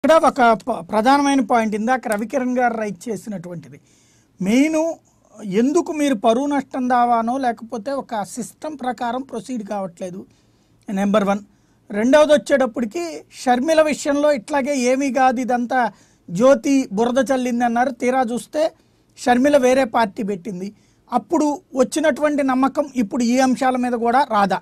ఇక్కడ ఒక ప- ప్రధానమైన పాయింట్ ఇందాక రవికిరణ్ గారు రైట్ చేసినటువంటిది మెయిన్ ఎందుకు మీరు పరువు నష్టం దావానో లేకపోతే ఒక సిస్టమ్ ప్రకారం ప్రొసీడ్ కావట్లేదు నెంబర్ వన్ రెండవది వచ్చేటప్పటికి షర్మిల విషయంలో ఇట్లాగే ఏమీ కాదు ఇదంతా జ్యోతి బురద చల్లింది అన్నారు తీరా చూస్తే షర్మిల వేరే పార్టీ పెట్టింది అప్పుడు వచ్చినటువంటి నమ్మకం ఇప్పుడు ఈ అంశాల మీద కూడా రాదా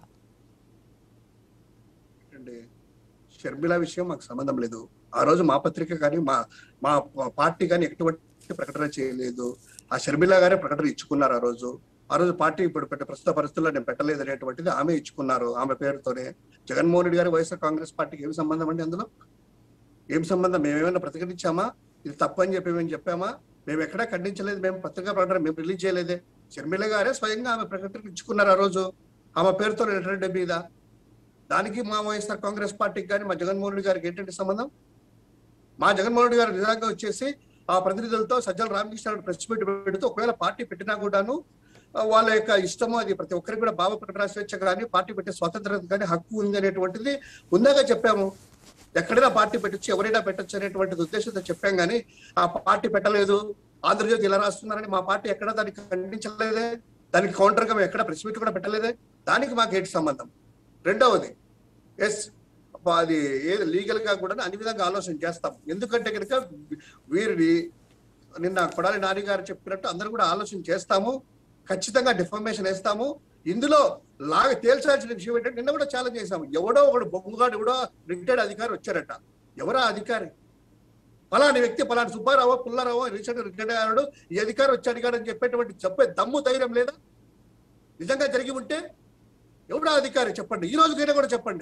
అండి షర్మిల విషయం మాకు సంబంధం లేదు ఆ రోజు మా పత్రిక కానీ మా మా ప- పార్టీ కానీ ఎటువంటి ప్రకటన చేయలేదు ఆ షర్మిల గారే ప్రకటన ఇచ్చుకున్నారు ఆ రోజు ఆ రోజు పార్టీ ఇప్పుడు పెట్టే ప్రస్తుత పరిస్థితుల్లో నేను పెట్టలేదు అనేటువంటిది ఆమె ఇచ్చుకున్నారు ఆమె పేరుతోనే జగన్మోహన్ రెడ్డి గారి వైఎస్ఆర్ కాంగ్రెస్ పార్టీకి ఏం సంబంధం అండి అందులో ఏం సంబంధం మేమేమైనా ప్రతిఘటించామా ఇది తప్పు అని చెప్పి మేము చెప్పామా మేము ఎక్కడా ఖండించలేదు మేము పత్రికా ప్రకటన మేము రిలీజ్ చేయలేదే షర్మిల గారే స్వయంగా ఆమె ప్రకటన ఇచ్చుకున్నారు ఆ రోజు ఆమె పేరుతో రెడ్డి మీద దానికి మా వైఎస్ఆర్ కాంగ్రెస్ పార్టీకి కానీ మా జగన్మోహన్ రెడ్డి గారికి ఏంటంటే సంబంధం మా జగన్మోహన్ రెడ్డి గారు నిజంగా వచ్చేసి ఆ ప్రతినిధులతో సజ్జల రామకృష్ణ ప్రెస్ మీట్ పెడుతూ ఒకవేళ పార్టీ పెట్టినా కూడాను ఆ, వాళ్ళ యొక్క ఇష్టము అది ప్రతి ఒక్కరికి కూడా భావ ప్రకటన స్వేచ్ఛ కానీ పార్టీ పెట్టే స్వాతంత్రం కానీ హక్కు ఉంది అనేటువంటిది ఉందాగా చెప్పాము ఎక్కడైనా పార్టీ పెట్టచ్చు ఎవరైనా పెట్టచ్చు అనేటువంటిది ఉద్దేశంతో చెప్పాం కానీ ఆ పార్టీ పెట్టలేదు ఆంధ్రజ్యోతి ఇలా రాస్తున్నారని మా పార్టీ ఎక్కడ దానికి ఖండించలేదే దానికి కౌంటర్ గా మేము ఎక్కడ ప్రెస్ మీట్ కూడా పెట్టలేదే దానికి మాకు ఏంటి సంబంధం రెండవది ఎస్ అది ఏది లీగల్ గా కూడా అన్ని విధంగా ఆలోచన చేస్తాం ఎందుకంటే కనుక వీరిని నిన్న కొడాలి నాని గారు చెప్పినట్టు అందరూ కూడా ఆలోచన చేస్తాము ఖచ్చితంగా డిఫర్మేషన్ వేస్తాము ఇందులో లాగా తేల్చాల్సిన విషయం ఏంటంటే నిన్న కూడా ఛాలెంజ్ చేశాము ఎవడో ఒకడు బొంగుగాడు ఎవడో రిటైర్డ్ అధికారి వచ్చారట ఎవరా అధికారి పలాని వ్యక్తి పలాని సుబ్బారావు పుల్లారావు రీసెంట్ రిటైర్డ్ అయ్యాడు ఈ అధికారి వచ్చి అడిగాడని చెప్పేటువంటి చెప్పే దమ్ము ధైర్యం లేదా నిజంగా జరిగి ఉంటే ఎవడా అధికారి చెప్పండి ఈ రోజుకైనా కూడా చెప్పండి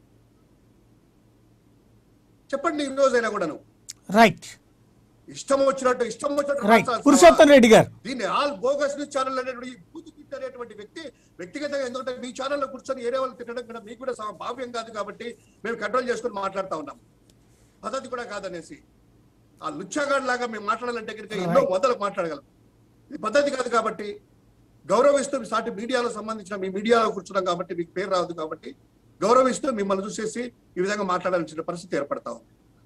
చెప్పండి ఈ రోజైనా కూడాను రైట్ ఇష్టం వచ్చినట్టు ఇష్టం వచ్చినట్టు రైట్ రాస్తారు. పురుషోత్తం రెడ్డి గారు దీన్ని ఆల్ బోగస్ న్యూస్ ఛానల్ అనేటువంటి ఈ బూతు కిట్ అనేటువంటి వ్యక్తి వ్యక్తిగతంగా ఎందుకంటే మీ ఛానల్లో కూర్చొని ఏరే వాళ్ళు తిట్టడం కూడా మీకు కూడా సమ- భావ్యం కాదు కాబట్టి మేము కంట్రోల్ చేసుకొని మాట్లాడుతా ఉన్నాం పద్ధతి కూడా కాదనేసి ఆ లుచ్చాగాడ్ లాగా మేము మాట్లాడాలంటే కనుక ఎన్నో Right. వందలకు మాట్లాడగలం ఇది పద్ధతి కాదు కాబట్టి గౌరవిస్తూ సాటి మీడియాలో సంబంధించిన మీ మీడియాలో కూర్చున్నాం కాబట్టి మీకు పేరు రాదు కాబట్టి గౌరవిస్తూ మిమ్మల్ని చూసేసి ఈ విధంగా మాట్లాడాల్సిన పరిస్థితి ఏర్పడతా ఉంది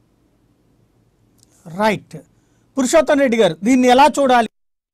రైట్ పురుషోత్తం రెడ్డి గారు దీన్ని ఎలా చూడాలి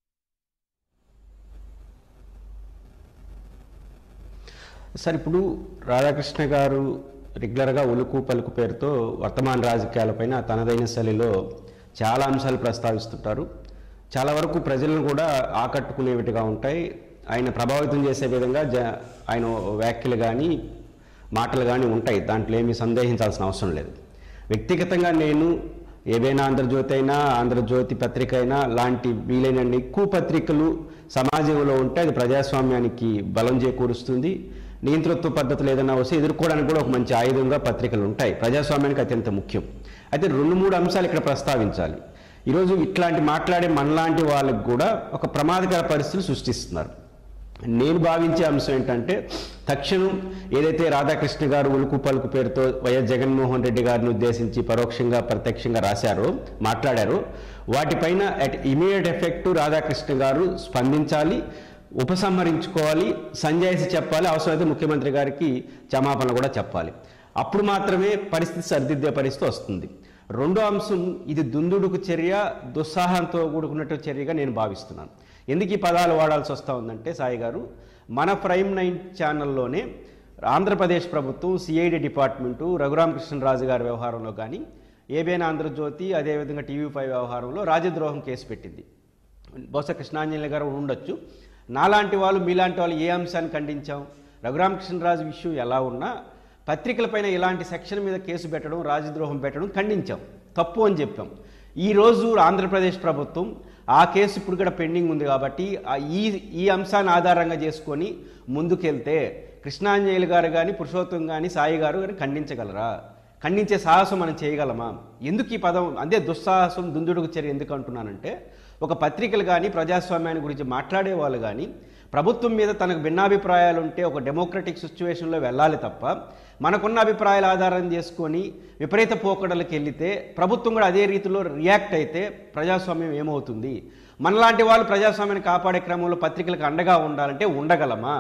సార్ ఇప్పుడు రాధాకృష్ణ గారు రెగ్యులర్గా ఉలుకు పలుకు పేరుతో వర్తమాన రాజకీయాలపైన తనదైన శైలిలో చాలా అంశాలు ప్రస్తావిస్తుంటారు చాలా వరకు ప్రజలను కూడా ఆకట్టుకునేవిటిగా ఉంటాయి ఆయన ప్రభావితం చేసే విధంగా జ ఆయన వ్యాఖ్యలు కానీ మాటలు కానీ ఉంటాయి దాంట్లో ఏమీ సందేహించాల్సిన అవసరం లేదు వ్యక్తిగతంగా నేను ఏదైనా ఆంధ్రజ్యోతి అయినా ఆంధ్రజ్యోతి పత్రిక అయినా లాంటి వీలైనన్ని ఎక్కువ పత్రికలు సమాజంలో ఉంటే అది ప్రజాస్వామ్యానికి బలం చేకూరుస్తుంది నియంతృత్వ పద్ధతులు ఏదైనా వస్తే ఎదుర్కోవడానికి కూడా ఒక మంచి ఆయుధంగా పత్రికలు ఉంటాయి ప్రజాస్వామ్యానికి అత్యంత ముఖ్యం అయితే రెండు మూడు అంశాలు ఇక్కడ ప్రస్తావించాలి ఈరోజు ఇట్లాంటి మాట్లాడే మనలాంటి వాళ్ళకి కూడా ఒక ప్రమాదకర పరిస్థితులు సృష్టిస్తున్నారు నేను భావించే అంశం ఏంటంటే తక్షణం ఏదైతే రాధాకృష్ణ గారు ఉలుకు పలుకు పేరుతో వైఎస్ జగన్మోహన్ రెడ్డి గారిని ఉద్దేశించి పరోక్షంగా ప్రత్యక్షంగా రాశారో మాట్లాడారో వాటిపైన అట్ ఇమీడియట్ ఎఫెక్ట్ రాధాకృష్ణ గారు స్పందించాలి ఉపసంహరించుకోవాలి సంజాయిసి చెప్పాలి అవసరమైతే ముఖ్యమంత్రి గారికి క్షమాపణ కూడా చెప్పాలి అప్పుడు మాత్రమే పరిస్థితి సరిదిద్దే పరిస్థితి వస్తుంది రెండో అంశం ఇది దుందుడుకు చర్య దుస్సాహంతో కూడుకున్నట్టు చర్యగా నేను భావిస్తున్నాను ఎందుకు ఈ పదాలు వాడాల్సి వస్తూ ఉందంటే సాయి గారు మన ప్రైమ్ నైన్ ఛానల్లోనే ఆంధ్రప్రదేశ్ ప్రభుత్వం సిఐడి డిపార్ట్మెంటు రఘురామకృష్ణరాజు గారి వ్యవహారంలో కానీ ఏబిఎన్ ఆంధ్రజ్యోతి అదేవిధంగా టీవీ ఫైవ్ వ్యవహారంలో రాజద్రోహం కేసు పెట్టింది బహుశా కృష్ణాంజలి గారు ఉండొచ్చు నాలాంటి వాళ్ళు మీలాంటి వాళ్ళు ఏ అంశాన్ని ఖండించాం రఘురామకృష్ణరాజు విషయం ఎలా ఉన్నా పత్రికలపైన ఇలాంటి సెక్షన్ మీద కేసు పెట్టడం రాజద్రోహం పెట్టడం ఖండించాం తప్పు అని చెప్పాం ఈరోజు ఆంధ్రప్రదేశ్ ప్రభుత్వం ఆ కేసు ఇప్పుడు కూడా పెండింగ్ ఉంది కాబట్టి ఆ ఈ ఈ అంశాన్ని ఆధారంగా చేసుకొని ముందుకెళ్తే కృష్ణాంజలి గారు కానీ పురుషోత్తం కానీ సాయి గారు కానీ ఖండించగలరా ఖండించే సాహసం మనం చేయగలమా ఎందుకు ఈ పదం అదే దుస్సాహసం దుందుడుకు చర్య ఎందుకు అంటున్నానంటే ఒక పత్రికలు కానీ ప్రజాస్వామ్యాన్ని గురించి మాట్లాడే వాళ్ళు కానీ ప్రభుత్వం మీద తనకు భిన్నాభిప్రాయాలు ఉంటే ఒక డెమోక్రటిక్ సిచ్యువేషన్లో వెళ్ళాలి తప్ప మనకున్న అభిప్రాయాలు ఆధారం చేసుకొని విపరీత పోకడలకు వెళితే ప్రభుత్వం కూడా అదే రీతిలో రియాక్ట్ అయితే ప్రజాస్వామ్యం ఏమవుతుంది మనలాంటి వాళ్ళు ప్రజాస్వామ్యాన్ని కాపాడే క్రమంలో పత్రికలకు అండగా ఉండాలంటే ఉండగలమా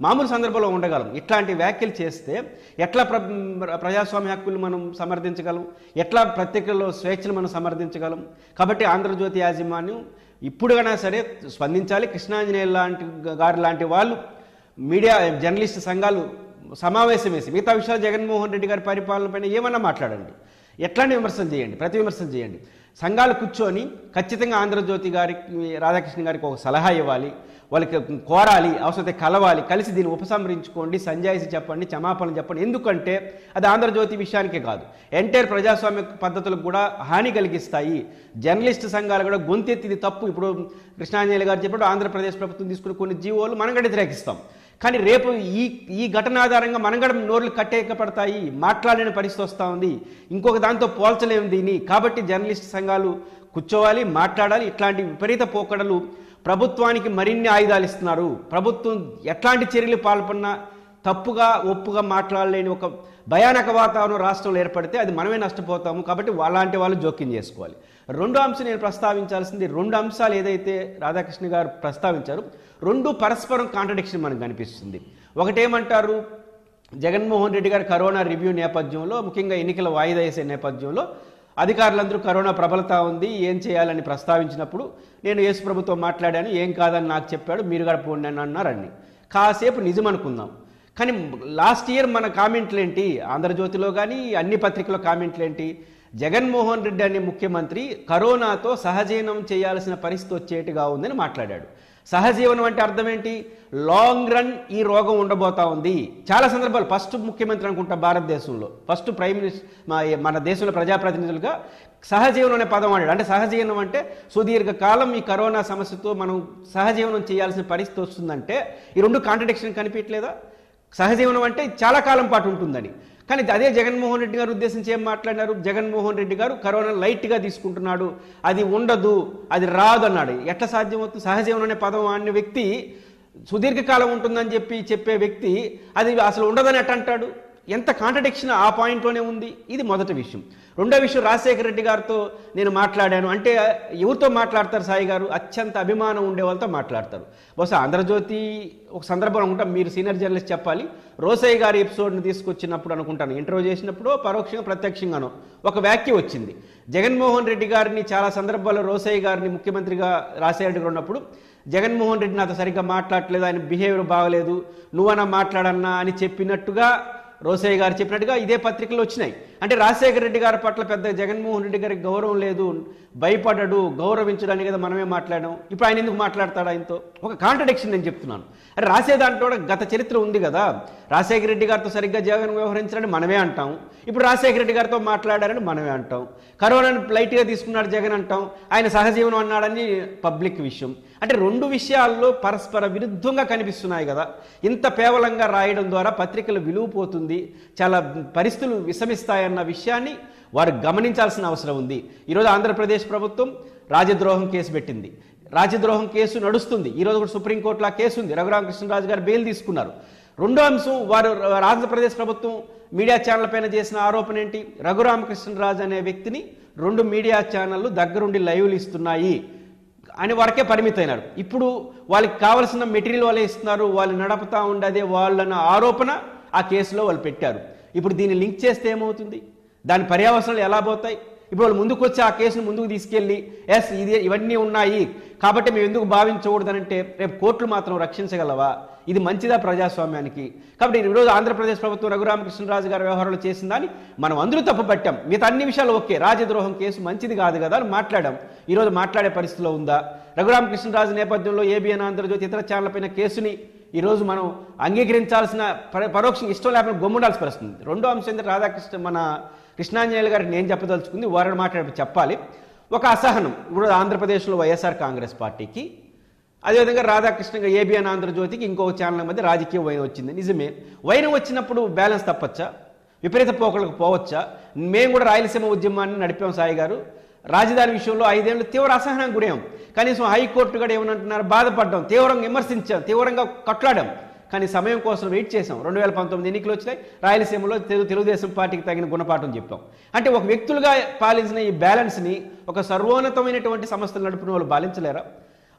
మామూలు సందర్భంలో ఉండగలం ఇట్లాంటి వ్యాఖ్యలు చేస్తే ఎట్లా ప్ర ప్రజాస్వామ్య హక్కులు మనం సమర్థించగలం ఎట్లా పత్రికల్లో స్వేచ్ఛను మనం సమర్థించగలం కాబట్టి ఆంధ్రజ్యోతి యాజమాన్యం ఇప్పుడుగైనా సరే స్పందించాలి కృష్ణాంజనేయ లాంటి గారు లాంటి వాళ్ళు మీడియా జర్నలిస్ట్ సంఘాలు సమావేశం వేసి మిగతా విషయాలు జగన్మోహన్ రెడ్డి గారి పరిపాలన పైన ఏమన్నా మాట్లాడండి ఎట్లాంటి విమర్శలు చేయండి ప్రతి విమర్శలు చేయండి సంఘాలు కూర్చొని ఖచ్చితంగా ఆంధ్రజ్యోతి గారికి రాధాకృష్ణ గారికి ఒక సలహా ఇవ్వాలి వాళ్ళకి కోరాలి అవసరమైతే కలవాలి కలిసి దీన్ని ఉపసంహరించుకోండి సంజాయిసి చెప్పండి క్షమాపణలు చెప్పండి ఎందుకంటే అది ఆంధ్రజ్యోతి విషయానికే కాదు ఎంటైర్ ప్రజాస్వామ్య పద్ధతులకు కూడా హాని కలిగిస్తాయి జర్నలిస్ట్ సంఘాలు కూడా గొంతెత్తి ఇది తప్పు ఇప్పుడు కృష్ణాంజలి గారు చెప్పినప్పుడు ఆంధ్రప్రదేశ్ ప్రభుత్వం తీసుకున్న కొన్ని జీవోలు మనం కూడా వ్యతిరేకిస్తాం కానీ రేపు ఈ ఈ ఘటన ఆధారంగా మనం కూడా నోర్లు కట్టేయకపడతాయి మాట్లాడలేని పరిస్థితి వస్తూ ఉంది ఇంకొక దాంతో పోల్చలేము దీన్ని కాబట్టి జర్నలిస్ట్ సంఘాలు కూర్చోవాలి మాట్లాడాలి ఇట్లాంటి విపరీత పోకడలు ప్రభుత్వానికి మరిన్ని ఆయుధాలు ఇస్తున్నారు ప్రభుత్వం ఎట్లాంటి చర్యలు పాల్పడినా తప్పుగా ఒప్పుగా మాట్లాడలేని ఒక భయానక వాతావరణం రాష్ట్రంలో ఏర్పడితే అది మనమే నష్టపోతాము కాబట్టి అలాంటి వాళ్ళు జోక్యం చేసుకోవాలి రెండో అంశం నేను ప్రస్తావించాల్సింది రెండు అంశాలు ఏదైతే రాధాకృష్ణ గారు ప్రస్తావించారు రెండు పరస్పరం కాంట్రడిక్షన్ మనకు కనిపిస్తుంది ఒకటేమంటారు జగన్మోహన్ రెడ్డి గారు కరోనా రివ్యూ నేపథ్యంలో ముఖ్యంగా ఎన్నికల వాయిదా వేసే నేపథ్యంలో అధికారులందరూ కరోనా ప్రబలత ఉంది ఏం చేయాలని ప్రస్తావించినప్పుడు నేను యేసు ప్రభుత్వం మాట్లాడాను ఏం కాదని నాకు చెప్పాడు మీరు కూడా పోండి అని అన్నారండి కాసేపు నిజం అనుకుందాం కానీ లాస్ట్ ఇయర్ మన కామెంట్లు ఏంటి ఆంధ్రజ్యోతిలో కానీ అన్ని పత్రికల కామెంట్లు ఏంటి జగన్మోహన్ రెడ్డి అనే ముఖ్యమంత్రి కరోనాతో సహజీవనం చేయాల్సిన పరిస్థితి వచ్చేట్టుగా ఉందని మాట్లాడాడు సహజీవనం అంటే అర్థం ఏంటి లాంగ్ రన్ ఈ రోగం ఉండబోతా ఉంది చాలా సందర్భాలు ఫస్ట్ ముఖ్యమంత్రి అనుకుంటా భారతదేశంలో ఫస్ట్ ప్రైమ్ మినిస్టర్ మన దేశంలో ప్రజాప్రతినిధులుగా సహజీవనం అనే పదం వాడాడు అంటే సహజీవనం అంటే సుదీర్ఘ కాలం ఈ కరోనా సమస్యతో మనం సహజీవనం చేయాల్సిన పరిస్థితి వస్తుందంటే ఈ రెండు కాంట్రడిక్షన్ కనిపించలేదా సహజీవనం అంటే చాలా కాలం పాటు ఉంటుందని కానీ అదే జగన్మోహన్ రెడ్డి గారు ఉద్దేశించి ఏం మాట్లాడినారు జగన్మోహన్ రెడ్డి గారు కరోనా లైట్గా తీసుకుంటున్నాడు అది ఉండదు అది రాదు అన్నాడు ఎట్లా సాధ్యమవుతుంది సహజీవనం అనే పదం అనే వ్యక్తి సుదీర్ఘకాలం ఉంటుందని చెప్పి చెప్పే వ్యక్తి అది అసలు ఉండదని ఎట్ట అంటాడు ఎంత కాంట్రడిక్షన్ ఆ పాయింట్లోనే ఉంది ఇది మొదటి విషయం రెండో విషయం రాజశేఖర రెడ్డి గారితో నేను మాట్లాడాను అంటే ఎవరితో మాట్లాడతారు సాయి గారు అత్యంత అభిమానం ఉండే వాళ్ళతో మాట్లాడతారు బహుశా ఆంధ్రజ్యోతి ఒక సందర్భం అనుకుంటా మీరు సీనియర్ జర్నలిస్ట్ చెప్పాలి రోసయ్య గారి ఎపిసోడ్ని తీసుకొచ్చినప్పుడు అనుకుంటాను ఇంటర్వ్యూ చేసినప్పుడు పరోక్షంగా ప్రత్యక్షంగానో ఒక వ్యాఖ్య వచ్చింది జగన్మోహన్ రెడ్డి గారిని చాలా సందర్భాల్లో రోసయ్య గారిని ముఖ్యమంత్రిగా రాజశేఖర రెడ్డి గారు ఉన్నప్పుడు జగన్మోహన్ రెడ్డి నాతో సరిగ్గా మాట్లాడట్లేదు ఆయన బిహేవియర్ బాగలేదు నువ్వన్నా మాట్లాడన్నా అని చెప్పినట్టుగా రోసయ్య గారు చెప్పినట్టుగా ఇదే పత్రికలు వచ్చినాయి అంటే రాజశేఖర రెడ్డి గారి పట్ల పెద్ద జగన్మోహన్ రెడ్డి గారికి గౌరవం లేదు భయపడ్డాడు గౌరవించడానికి కదా మనమే మాట్లాడాం ఇప్పుడు ఆయన ఎందుకు మాట్లాడతాడు ఆయనతో ఒక కాంట్రడిక్షన్ నేను చెప్తున్నాను అరే రాసే దాంట్లో కూడా గత చరిత్ర ఉంది కదా రాజశేఖర రెడ్డి గారితో సరిగ్గా జగన్ వ్యవహరించారని మనమే అంటాం ఇప్పుడు రాజశేఖర రెడ్డి గారితో మాట్లాడారని మనమే అంటాం కరోనాను లైట్గా తీసుకున్నాడు జగన్ అంటాం ఆయన సహజీవనం అన్నాడని పబ్లిక్ విషయం అంటే రెండు విషయాల్లో పరస్పర విరుద్ధంగా కనిపిస్తున్నాయి కదా ఇంత పేవలంగా రాయడం ద్వారా పత్రికల విలువ పోతుంది చాలా పరిస్థితులు విషమిస్తాయన్న విషయాన్ని వారు గమనించాల్సిన అవసరం ఉంది ఈరోజు ఆంధ్రప్రదేశ్ ప్రభుత్వం రాజద్రోహం కేసు పెట్టింది రాజద్రోహం కేసు నడుస్తుంది ఈరోజు కూడా సుప్రీంకోర్టులో ఆ కేసు ఉంది రఘురామకృష్ణరాజు గారు బెయిల్ తీసుకున్నారు రెండో అంశం వారు ఆంధ్రప్రదేశ్ ప్రభుత్వం మీడియా ఛానల్ పైన చేసిన ఆరోపణ ఏంటి రఘురామకృష్ణరాజు అనే వ్యక్తిని రెండు మీడియా ఛానళ్లు దగ్గరుండి లైవ్లు ఇస్తున్నాయి అని వరకే పరిమితమైనారు ఇప్పుడు వాళ్ళకి కావలసిన మెటీరియల్ వాళ్ళే ఇస్తున్నారు వాళ్ళు నడపతా ఉండదే వాళ్ళన్న ఆరోపణ ఆ కేసులో వాళ్ళు పెట్టారు ఇప్పుడు దీన్ని లింక్ చేస్తే ఏమవుతుంది దాని పర్యావసనాలు ఎలా పోతాయి ఇప్పుడు వాళ్ళు ముందుకు వచ్చి ఆ కేసును ముందుకు తీసుకెళ్ళి ఎస్ ఇది ఇవన్నీ ఉన్నాయి కాబట్టి మేము ఎందుకు భావించకూడదనంటే రేపు కోర్టులు మాత్రం రక్షించగలవా ఇది మంచిదా ప్రజాస్వామ్యానికి కాబట్టి ఈరోజు ఆంధ్రప్రదేశ్ ప్రభుత్వం రఘురామకృష్ణరాజు గారి వ్యవహారంలో చేసిందని మనం అందరూ తప్పు పట్టాం మిగతా అన్ని విషయాలు ఓకే రాజద్రోహం కేసు మంచిది కాదు కదా అని మాట్లాడాం ఈరోజు మాట్లాడే పరిస్థితిలో ఉందా రఘురామకృష్ణరాజు నేపథ్యంలో ఏబిఎన్ ఆంధ్రజ్యోతి ఇతర ఛానళ్లపైన కేసుని ఈరోజు మనం అంగీకరించాల్సిన పర- పరోక్షంగా ఇష్టం లేకుండా గమ్ముండాల్సి వస్తుంది రెండో అంశం ఏంటంటే రాధాకృష్ణ మన కృష్ణాంజనేయులు గారికి నేను చెప్పదలుచుకుంది వారిని మాట్లాడి చెప్పాలి ఒక అసహనం ఇప్పుడు ఆంధ్రప్రదేశ్లో వైఎస్ఆర్ కాంగ్రెస్ పార్టీకి అదేవిధంగా రాధాకృష్ణ ఏబిఎన్ ఆంధ్రజ్యోతికి ఇంకొక ఛానల్ మధ్య రాజకీయ వైనం వచ్చింది నిజమే వైనం వచ్చినప్పుడు బ్యాలెన్స్ తప్పచ్చా విపరీత పోకలకు పోవచ్చా మేము కూడా రాయలసీమ ఉద్యమాన్ని నడిపాం సాయి గారు రాజధాని విషయంలో ఐదేళ్లు తీవ్ర అసహనం గురాం కనీసం హైకోర్టు కూడా ఏమనంటున్నారు బాధపడ్డాం తీవ్రంగా విమర్శించాం తీవ్రంగా కొట్లాడాం కానీ సమయం కోసం వెయిట్ చేసాం రెండు వేల పంతొమ్మిది ఎన్నికలు వచ్చినాయి రాయలసీమలో తెలుగు తెలుగుదేశం పార్టీకి తగిన గుణపాఠం చెప్పాం అంటే ఒక వ్యక్తులుగా పాలించిన ఈ బ్యాలెన్స్ని ఒక సర్వోన్నతమైనటువంటి సంస్థలు నడుపున వాళ్ళు పాలించలేరా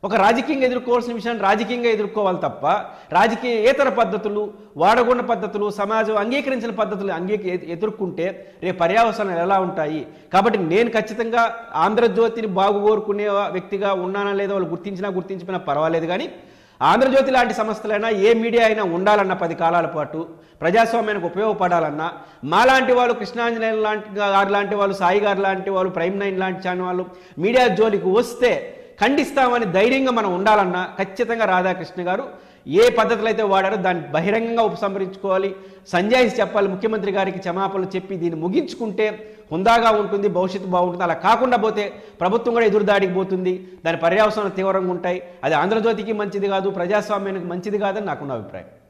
ఒక రాజకీయంగా ఎదుర్కోవాల్సిన విషయాన్ని రాజకీయంగా ఎదుర్కోవాలి తప్ప రాజకీయేతర పద్ధతులు వాడగొండ పద్ధతులు సమాజం అంగీకరించిన పద్ధతులు అంగీక ఎదుర్కొంటే రేపు పర్యావసనాలు ఎలా ఉంటాయి కాబట్టి నేను ఖచ్చితంగా ఆంధ్రజ్యోతిని బాగు కోరుకునే వ్యక్తిగా ఉన్నానా లేదో వాళ్ళు గుర్తించినా గుర్తించినా పర్వాలేదు కానీ ఆంధ్రజ్యోతి లాంటి సంస్థలైనా ఏ మీడియా అయినా ఉండాలన్న పది కాలాల పాటు ప్రజాస్వామ్యానికి ఉపయోగపడాలన్నా మాలాంటి వాళ్ళు కృష్ణాంజనేయులు లాంటి గారు లాంటి వాళ్ళు సాయి గారు లాంటి వాళ్ళు ప్రైమ్ నైన్ లాంటి ఛానల్ వాళ్ళు మీడియా జోలికి వస్తే ఖండిస్తామని ధైర్యంగా మనం ఉండాలన్నా ఖచ్చితంగా రాధాకృష్ణ గారు ఏ పద్ధతులు అయితే వాడారో దాన్ని బహిరంగంగా ఉపసంహరించుకోవాలి సంజాయిషి చెప్పాలి ముఖ్యమంత్రి గారికి క్షమాపణలు చెప్పి దీన్ని ముగించుకుంటే హుందాగా ఉంటుంది భవిష్యత్తు బాగుంటుంది అలా కాకుండా పోతే ప్రభుత్వం కూడా ఎదురుదాడికి పోతుంది దాని పర్యావసనాలు తీవ్రంగా ఉంటాయి అది ఆంధ్రజ్యోతికి మంచిది కాదు ప్రజాస్వామ్యానికి మంచిది కాదని నాకున్న అభిప్రాయం